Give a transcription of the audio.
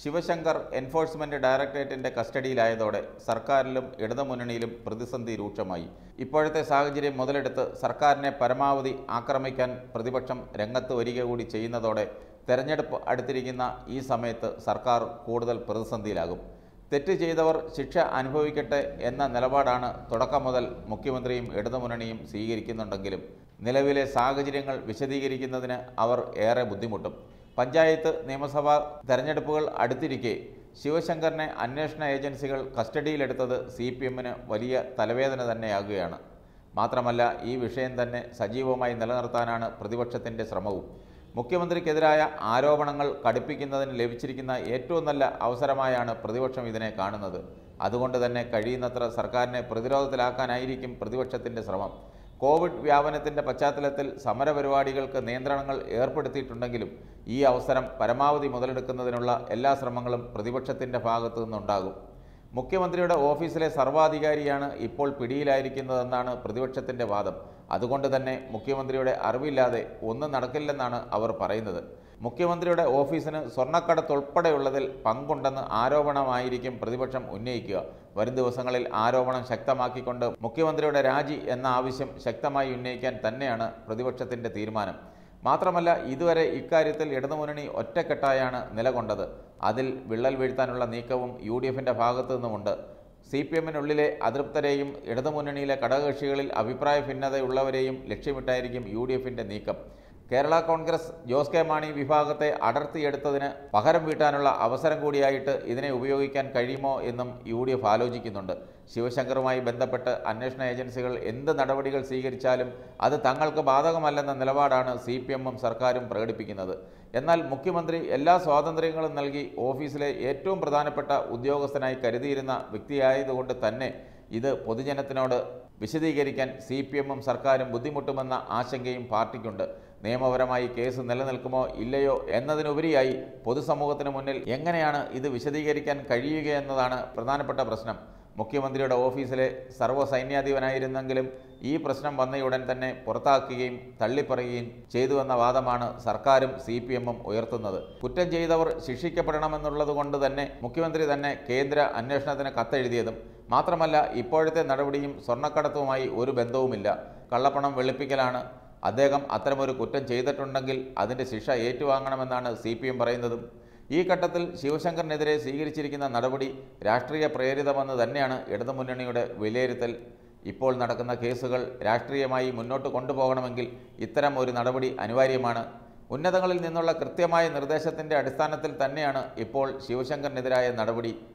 Sivasankar enforcement ഡയറക്ടറേറ്റിന്റെ കസ്റ്റഡിയിലായതോടെ സർക്കാരിലും ഇടതുമുന്നണിയിലും പ്രതിസന്ധി രൂക്ഷമായി ഇപ്പോഴത്തെ സാഹചര്യം മുതലെടുത്ത് സർക്കാരിനെ പരമാവധി ആക്രമിക്കാൻ പ്രതിപക്ഷം രംഗത്ത് വരിക കൂടി ചെയ്യുന്നതോടെ തെരഞ്ഞെടുപ്പ് അടുത്തിരിക്കുന്ന ഈ സമയത്ത് സർക്കാർ കൂടുതൽ പ്രതിസന്ധിയിലാകും തെറ്റ് ചെയ്തവർ ശിക്ഷ അനുഭവിക്കട്ടെ എന്ന നിലപാടാണ് തുടക്കം മുതൽ മുഖ്യമന്ത്രിയും ഇടതുമുന്നണിയും സ്വീകരിക്കുന്നുണ്ടെങ്കിലും നിലവിലെ സാഹചര്യങ്ങൾ വിശദീകരിക്കുന്നതിന് അവർ ഏറെ ബുദ്ധിമുട്ടും പഞ്ചായത്ത് നിയമസഭാ തെരഞ്ഞെടുപ്പുകൾ അടുത്തിരിക്കെ ശിവശങ്കറിനെ അന്വേഷണ ഏജൻസികൾ കസ്റ്റഡിയിലെടുത്തത് സി പി എമ്മിന് വലിയ തലവേദന തന്നെയാകുകയാണ് മാത്രമല്ല ഈ വിഷയം തന്നെ സജീവമായി നിലനിർത്താനാണ് പ്രതിപക്ഷത്തിൻ്റെ ശ്രമവും മുഖ്യമന്ത്രിക്കെതിരായ ആരോപണങ്ങൾ കടുപ്പിക്കുന്നതിന് ലഭിച്ചിരിക്കുന്ന ഏറ്റവും നല്ല അവസരമായാണ് പ്രതിപക്ഷം ഇതിനെ കാണുന്നത് അതുകൊണ്ട് തന്നെ കഴിയുന്നത്ര സർക്കാരിനെ പ്രതിരോധത്തിലാക്കാനായിരിക്കും പ്രതിപക്ഷത്തിൻ്റെ ശ്രമം കോവിഡ് വ്യാപനത്തിൻ്റെ പശ്ചാത്തലത്തിൽ സമരപരിപാടികൾക്ക് നിയന്ത്രണങ്ങൾ ഏർപ്പെടുത്തിയിട്ടുണ്ടെങ്കിലും ഈ അവസരം പരമാവധി മുതലെടുക്കുന്നതിനുള്ള എല്ലാ ശ്രമങ്ങളും പ്രതിപക്ഷത്തിൻ്റെ ഭാഗത്തു നിന്നുണ്ടാകും മുഖ്യമന്ത്രിയുടെ ഓഫീസിലെ സർവാധികാരിയാണ് ഇപ്പോൾ പിടിയിലായിരിക്കുന്നതെന്നാണ് പ്രതിപക്ഷത്തിൻ്റെ വാദം അതുകൊണ്ട് തന്നെ മുഖ്യമന്ത്രിയുടെ അറിവില്ലാതെ ഒന്നും നടക്കില്ലെന്നാണ് അവർ പറയുന്നത് മുഖ്യമന്ത്രിയുടെ ഓഫീസിന് സ്വർണ്ണക്കടത്തുൾപ്പെടെയുള്ളതിൽ പങ്കുണ്ടെന്ന് ആരോപണമായിരിക്കും പ്രതിപക്ഷം ഉന്നയിക്കുക വരും ദിവസങ്ങളിൽ ആരോപണം ശക്തമാക്കിക്കൊണ്ട് മുഖ്യമന്ത്രിയുടെ രാജി എന്ന ആവശ്യം ശക്തമായി ഉന്നയിക്കാൻ തന്നെയാണ് പ്രതിപക്ഷത്തിൻ്റെ തീരുമാനം മാത്രമല്ല ഇതുവരെ ഇക്കാര്യത്തിൽ ഇടതുമുന്നണി ഒറ്റക്കെട്ടായാണ് നിലകൊണ്ടത് അതിൽ വിള്ളൽ വീഴ്ത്താനുള്ള നീക്കവും യു ഡി എഫിൻ്റെ ഭാഗത്തു നിന്നുമുണ്ട് സി പി എമ്മിനുള്ളിലെ അതൃപ്തരെയും ഇടതുമുന്നണിയിലെ ഘടകകക്ഷികളിൽ അഭിപ്രായ ഭിന്നതയുള്ളവരെയും ലക്ഷ്യമിട്ടായിരിക്കും യു ഡി എഫിൻ്റെ നീക്കം കേരള കോൺഗ്രസ് ജോസ് കെ മാണി വിഭാഗത്തെ അടർത്തിയെടുത്തതിന് പകരം വീട്ടാനുള്ള അവസരം കൂടിയായിട്ട് ഇതിനെ ഉപയോഗിക്കാൻ കഴിയുമോ എന്നും യു ഡി എഫ് ആലോചിക്കുന്നുണ്ട് ശിവശങ്കറുമായി ബന്ധപ്പെട്ട് അന്വേഷണ ഏജൻസികൾ എന്ത് നടപടികൾ സ്വീകരിച്ചാലും അത് തങ്ങൾക്ക് ബാധകമല്ലെന്ന നിലപാടാണ് സി പി എമ്മും സർക്കാരും പ്രകടിപ്പിക്കുന്നത് എന്നാൽ മുഖ്യമന്ത്രി എല്ലാ സ്വാതന്ത്ര്യങ്ങളും നൽകി ഓഫീസിലെ ഏറ്റവും പ്രധാനപ്പെട്ട ഉദ്യോഗസ്ഥനായി കരുതിയിരുന്ന വ്യക്തിയായതുകൊണ്ട് തന്നെ ഇത് പൊതുജനത്തിനോട് വിശദീകരിക്കാൻ സി പി എമ്മും സർക്കാരും ബുദ്ധിമുട്ടുമെന്ന ആശങ്കയും പാർട്ടിക്കുണ്ട് നിയമപരമായി കേസ് നിലനിൽക്കുമോ ഇല്ലയോ എന്നതിനുപരിയായി പൊതുസമൂഹത്തിന് മുന്നിൽ എങ്ങനെയാണ് ഇത് വിശദീകരിക്കാൻ കഴിയുക എന്നതാണ് പ്രധാനപ്പെട്ട പ്രശ്നം മുഖ്യമന്ത്രിയുടെ ഓഫീസിലെ സർവ്വസൈന്യാധിപനായിരുന്നെങ്കിലും ഈ പ്രശ്നം വന്നയുടൻ തന്നെ പുറത്താക്കുകയും തള്ളിപ്പറയുകയും ചെയ്തുവെന്ന വാദമാണ് സർക്കാരും സി പി എമ്മും ഉയർത്തുന്നത് കുറ്റം ചെയ്തവർ ശിക്ഷിക്കപ്പെടണമെന്നുള്ളത് കൊണ്ട് തന്നെ മുഖ്യമന്ത്രി തന്നെ കേന്ദ്ര അന്വേഷണത്തിന് കത്തെഴുതിയതും മാത്രമല്ല ഇപ്പോഴത്തെ നടപടിയും സ്വർണ്ണക്കടത്തുമായി ഒരു ബന്ധവുമില്ല കള്ളപ്പണം വെളുപ്പിക്കലാണ് അദ്ദേഹം അത്തരമൊരു കുറ്റം ചെയ്തിട്ടുണ്ടെങ്കിൽ അതിൻ്റെ ശിക്ഷ ഏറ്റുവാങ്ങണമെന്നാണ് സി പി എം പറയുന്നതും ഈ ഘട്ടത്തിൽ ശിവശങ്കറിനെതിരെ സ്വീകരിച്ചിരിക്കുന്ന നടപടി രാഷ്ട്രീയ പ്രേരിതമെന്ന് തന്നെയാണ് ഇടതുമുന്നണിയുടെ വിലയിരുത്തൽ ഇപ്പോൾ നടക്കുന്ന കേസുകൾ രാഷ്ട്രീയമായി മുന്നോട്ട് കൊണ്ടുപോകണമെങ്കിൽ ഇത്തരം ഒരു നടപടി അനിവാര്യമാണ് ഉന്നതങ്ങളിൽ നിന്നുള്ള കൃത്യമായ നിർദ്ദേശത്തിൻ്റെ അടിസ്ഥാനത്തിൽ തന്നെയാണ് ഇപ്പോൾ ശിവശങ്കറിനെതിരായ നടപടി